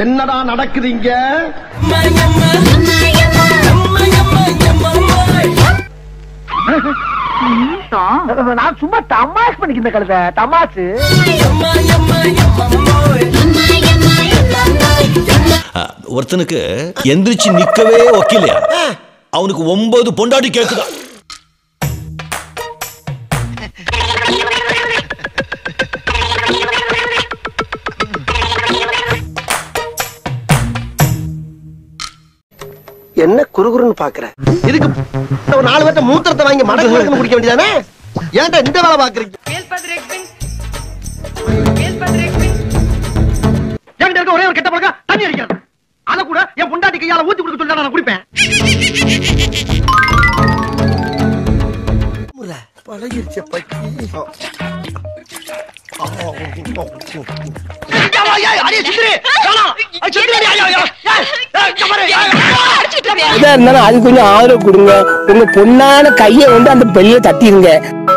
என்னடா நடக்குதுங்க நான் சும்மா தமாஷ் பண்ணிக்கிற கழுத தமாஷு ஒருத்தனுக்கு எந்திரிச்சு நிக்கவே ஒக்கிலையா அவனுக்கு ஒன்பது பொண்டாட்டி கேக்குதா என்ன குறுகுறுன்னு பாக்குற இதுக்கு ஒரு நாலு பேர்த்த மூத்திரத்தை வாங்கி மடக்கு மடக்குன்னு குடிக்க வேண்டியதானே ஏன்டா இந்த வேலை பாக்குறீங்க என்கிட்ட இருக்க ஒரே ஒரு கெட்ட பழக்கம் தண்ணி அடிக்கிறது அத கூட என் பொண்டாட்டி கையால ஊத்தி கொடுக்க சொல்லி நான் குடிப்பேன் பழகிருச்ச பக்கி எதா இருந்தாலும் அது கொஞ்சம் ஆதரவு கொடுங்க உங்க பொண்ணான கையை வந்து அந்த பெரிய தட்டிருங்க